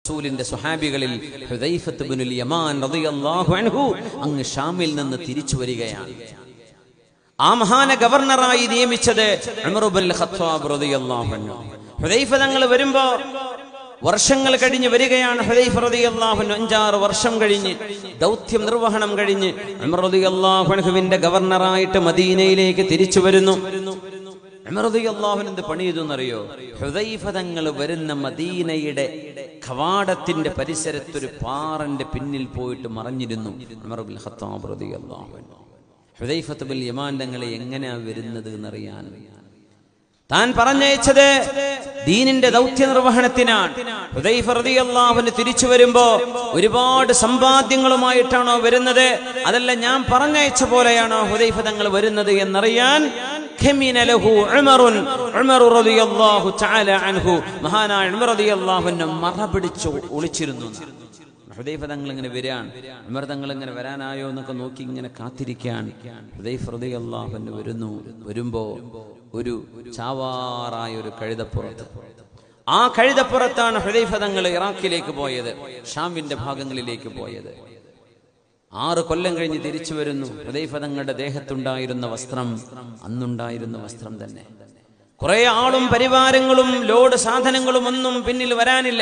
റസൂലിന്റെ സുഹാബികളിൽ ഹുദൈഫത്ത് ബിനുൽ യമാൻ റളിയല്ലാഹു അൻഹു അങ്ങ് ഷാമിൽ നിന്ന് തിരിച്ചു വരികയാണ് ആ മഹാന ഗവർണറായി നിയമിച്ചത് ഉമർ ഇബ്നുൽ ഖത്താബ് റളിയല്ലാഹു അൻഹു ഹുദൈഫ തങ്ങൾ വരുമ്പോ വർഷങ്ങൾ കഴിഞ്ഞ് വരികയാണ് ഹുദൈഫ റളിയല്ലാഹു അൻഹു അഞ്ചാറ് വർഷം കഴിഞ്ഞ് ദൗത്യം നിർവഹണം കഴിഞ്ഞ് ഉമർ റളിയല്ലാഹു അൻഹുവിന്റെ ഗവർണറായിട്ട് മദീനയിലേക്ക് തിരിച്ചു വരുന്നു ഉമർ റളിയല്ലാഹു അൻഹു എന്ത് പണി ചെയ്തു എന്നറിയോ ഹുദൈഫ തങ്ങൾ വരുന്ന മദീനയുടെ കവാടത്തിന്റെ പരിസരത്തൊരു പാറന്റെ പിന്നിൽ പോയിട്ട് മറഞ്ഞിരുന്നു ഉമർ ഇബ്നുൽ ഖത്താബ് റളിയല്ലാഹു അൻഹു ഹുദൈഫത്ത് ബിൽ യമാൻ തങ്ങളെ എങ്ങനെയാ വരുന്നത് എന്നറിയാൻ താൻ പറഞ്ഞയച്ചത് ദീനിന്റെ ദൗത്യ നിർവഹണത്തിനാണ് ഹുദൈഫ റളിയല്ലാഹുവിന് തിരിച്ചു വരുമ്പോ ഒരുപാട് സമ്പാദ്യങ്ങളുമായിട്ടാണോ വരുന്നത് അതല്ല ഞാൻ പറഞ്ഞയച്ച പോലെയാണോ ഹുദൈഫ തങ്ങൾ വരുന്നത് എന്നറിയാൻ ഖമിന ലഹു ഉമറുൻ ഉമർ റളിയല്ലാഹു തആല അൻഹു മഹാനായ ഉമർ റളിയല്ലാഹുവിനെ മറ പിടിച്ച് ഒളിച്ചിരുന്നു എന്നാണ്. ഹുദൈഫ തങ്ങൾ ഇങ്ങനെ വരാൻ ഉമർ തങ്ങൾ ഇങ്ങനെ വരാനായോ എന്നൊക്കെ നോക്കി ഇങ്ങനെ കാത്തിരിക്കാൻ ഹുദൈഫ ഹൃദയല്ലാഹുന്ന് വരുന്നു വരുമ്പോ ഒരു ചാവാറായ ഒരു കഴുതപ്പുറത്ത് ആ കഴുതപ്പുറത്താണ് ഹുദൈഫ തങ്ങൾ ഇറാഖിലേക്ക് പോയത് ഷാമിന്റെ ഭാഗങ്ങളിലേക്ക് പോയത് ആറ് കൊല്ലം കഴിഞ്ഞ് തിരിച്ചു വരുന്നു ഹുദൈഫ തങ്ങളുടെ ദേഹത്തുണ്ടായിരുന്ന വസ്ത്രം അന്നുണ്ടായിരുന്ന വസ്ത്രം തന്നെ കുറെ ആളും പരിവാരങ്ങളും ലോഡ് സാധനങ്ങളും ഒന്നും പിന്നിൽ വരാനില്ല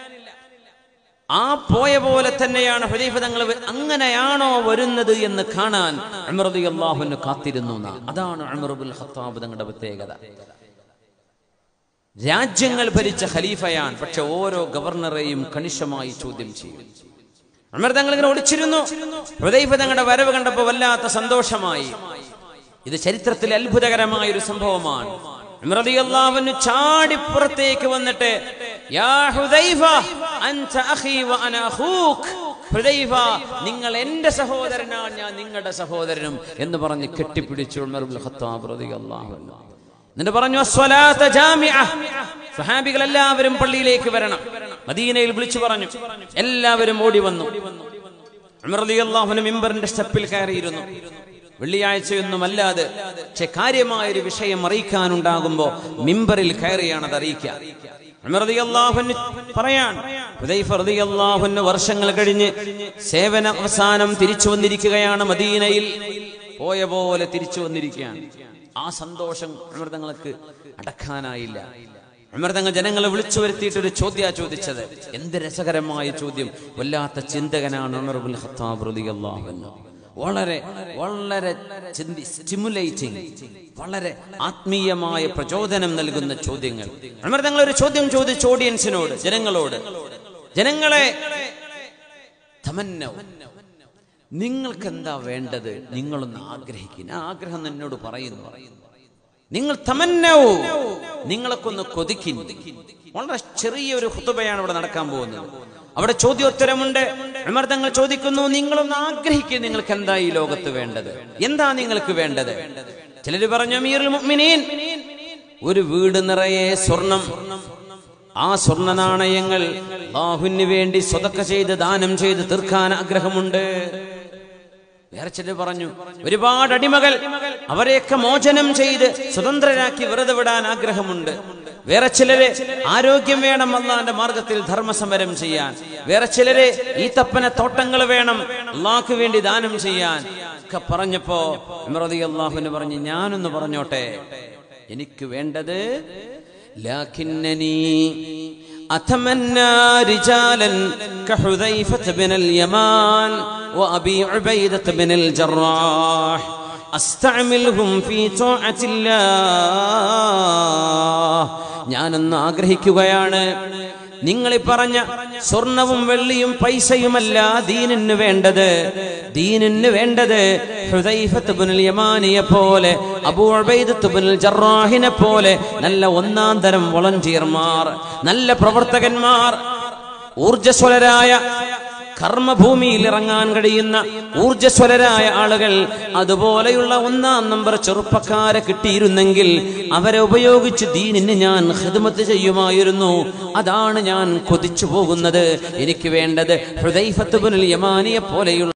ആ പോയ പോലെ തന്നെയാണ് ഹുദൈഫ തങ്ങൾ വ- അങ്ങനെയാണോ വരുന്നത് എന്ന് കാണാൻ അമൃതി അള്ളാഹുന് കാത്തിരുന്നു എന്നാ. അതാണ് അമറുബുൽ ഖത്താബ് തങ്ങളുടെ പ്രത്യേകത രാജ്യങ്ങൾ ഭരിച്ച ഖലീഫയാണ് പക്ഷെ ഓരോ ഗവർണറെയും കണിശമായി ചോദ്യം ചെയ്യും അമർ തങ്ങൾ ഇങ്ങനെ ഒളിച്ചിരുന്നു ഹുദൈഫ തങ്ങളുടെ വരവ് കണ്ടപ്പോൾ വല്ലാത്ത സന്തോഷമായി ഇത് ചരിത്രത്തിൽ അത്ഭുതകരമായ ഒരു സംഭവമാണ് ഉമർ റളിയല്ലാഹു അൻഹു ചാടിപ്പുറത്തേക്ക് വന്നിട്ട് യാ ഹുദൈഫ അൻത അഖീ വ അന അഖൂക് ഹുദൈഫ നിങ്ങൾ എന്റെ സഹോദരനാണ് ഞാൻ നിങ്ങളുടെ സഹോദരനും എന്ന് പറഞ്ഞ് കെട്ടിപ്പിടിച്ചു ഉമർ ഇബ്നുൽ ഖത്താബ് റളിയല്ലാഹു അൻഹു എന്നിട്ട് പറഞ്ഞു "അസ്വലാത്ത ജാമിഅ." സ്വഹാബികൾ എല്ലാവരും പള്ളിയിലേക്ക് വരണം മദീനയിൽ വിളിച്ചു പറഞ്ഞു എല്ലാവരും ഓടി വന്നു ഉമർ റളിയല്ലാഹു അൻഹു മിമ്പറിന്റെ സ്റ്റെപ്പിൽ കയറിയിരുന്നു വെള്ളിയാഴ്ചയൊന്നുമല്ലാതെ പക്ഷെ കാര്യമായൊരു വിഷയം അറിയിക്കാനുണ്ടാകുമ്പോ മിമ്പറിൽ കയറിയാണ് അത് അറിയിക്കുക ഉമർ റളിയല്ലാഹു അൻഹു പറയാൻ ഹുദൈഫ റളിയല്ലാഹു അൻഹു വർഷങ്ങൾ കഴിഞ്ഞ് സേവന അവസാനം തിരിച്ചു വന്നിരിക്കുകയാണ് മദീനയിൽ പോയ പോലെ തിരിച്ചു വന്നിരിക്കുകയാണ് ആ സന്തോഷം ഉമർ തങ്ങൾക്ക് അടക്കാനായില്ല ഉമർ തങ്ങൾ ജനങ്ങളെ വിളിച്ചു വരുത്തിയിട്ട് ഒരു ചോദ്യ ചോദിച്ചത് എന്ത് രസകരമായ ചോദ്യം വല്ലാത്ത ചിന്തകനാണ് ഉമർ ഇബ്നുൽ ഖത്താബ് റളിയല്ലാഹു അൻഹു വളരെ വളരെ ചിന്തി സ്റ്റിമുലേറ്റിംഗ് വളരെ ആത്മീയമായ പ്രചോദനം നൽകുന്ന ചോദ്യങ്ങൾ ഉമർ തങ്ങൾ ഒരു ചോദ്യം ചോദിച്ചു ഓഡിയൻസിനോട് ജനങ്ങളോട് ജനങ്ങളെ തമന്നൗ നിങ്ങൾക്ക് എന്താ വേണ്ടത് നിങ്ങളൊന്ന് ആഗ്രഹിക്കുന്ന ആഗ്രഹം എന്നോട് പറയുന്നു നിങ്ങൾ തമന്നൗ നിങ്ങളൊക്കെ ഒന്ന് കൊതിക്കുന്നു വളരെ ചെറിയൊരു ഹുത്തുബയാണ് ഇവിടെ നടക്കാൻ പോകുന്നത് അവിടെ ചോദ്യോത്തരമുണ്ട് ഉമർ തങ്ങൾ ചോദിക്കുന്നു നിങ്ങളൊന്ന് ആഗ്രഹിക്കുക നിങ്ങൾക്ക് എന്താ ഈ ലോകത്ത് വേണ്ടത് എന്താ നിങ്ങൾക്ക് വേണ്ടത് ചിലര് പറഞ്ഞു അമീറുൽ മുഅ്മിനീൻ ഒരു വീട് നിറയെ സ്വർണം ആ സ്വർണ്ണ നാണയങ്ങൾ ബാഹുവിന് വേണ്ടി സ്വതക്ക ചെയ്ത് ദാനം ചെയ്ത് തീർക്കാൻ ആഗ്രഹമുണ്ട് വേറെ ചിലർ പറഞ്ഞു ഒരുപാട് അടിമകൾ അവരെയൊക്കെ മോചനം ചെയ്ത് സ്വതന്ത്രരാക്കി വെറുതെ വിടാൻ ആഗ്രഹമുണ്ട് വേറെ ചിലര് ആരോഗ്യം വേണം അള്ളാന്റെ മാർഗത്തിൽ ധർമ്മസമരം ചെയ്യാൻ വേറെ ചിലര് ഈ തപ്പന തോട്ടങ്ങൾ വേണം അള്ളാഹ്ക്ക് വേണ്ടി ദാനം ചെയ്യാൻ ഒക്കെ പറഞ്ഞപ്പോ ഇമ്രതി അള്ളാഹുവിന് പറഞ്ഞു ഞാനൊന്ന് പറഞ്ഞോട്ടെ എനിക്ക് വേണ്ടത് ലാക്കിന്നനി أتمنى رجالا كحذيفة بن اليمان وأبي عبيدة بن الجراح أستعملهم في طاعة الله ഞാനൊന്ന് ആഗ്രഹിക്കുകയാണ് നിങ്ങൾ ഈ പറഞ്ഞ സ്വർണവും വെള്ളിയും പൈസയുമല്ല ദീനിന് വേണ്ടത് ദീനിന് വേണ്ടത് ഹുദൈഫത്ത് ബിനുൽ യമാനിയെ പോലെ അബൂ ഉബൈദത്ത് ബിനുൽ ജറാഹിനെ പോലെ നല്ല ഒന്നാം തരം വോളണ്ടിയർമാർ നല്ല പ്രവർത്തകന്മാർ ഊർജസ്വലരായ കർമ്മഭൂമിയിൽ ഇറങ്ങാൻ കഴിയുന്ന ഊർജസ്വലരായ ആളുകൾ അതുപോലെയുള്ള ഒന്നാം നമ്പർ ചെറുപ്പക്കാരെ കിട്ടിയിരുന്നെങ്കിൽ അവരെ ഉപയോഗിച്ച് ദീനിന് ഞാൻ ഹിദ്മത്ത് ചെയ്യുമായിരുന്നു അതാണ് ഞാൻ കൊതിച്ചു പോകുന്നത് എനിക്ക് വേണ്ടത് ഹൃദൈഫത്ത് ബിനുൽ യമാനിയെ പോലെയുള്ള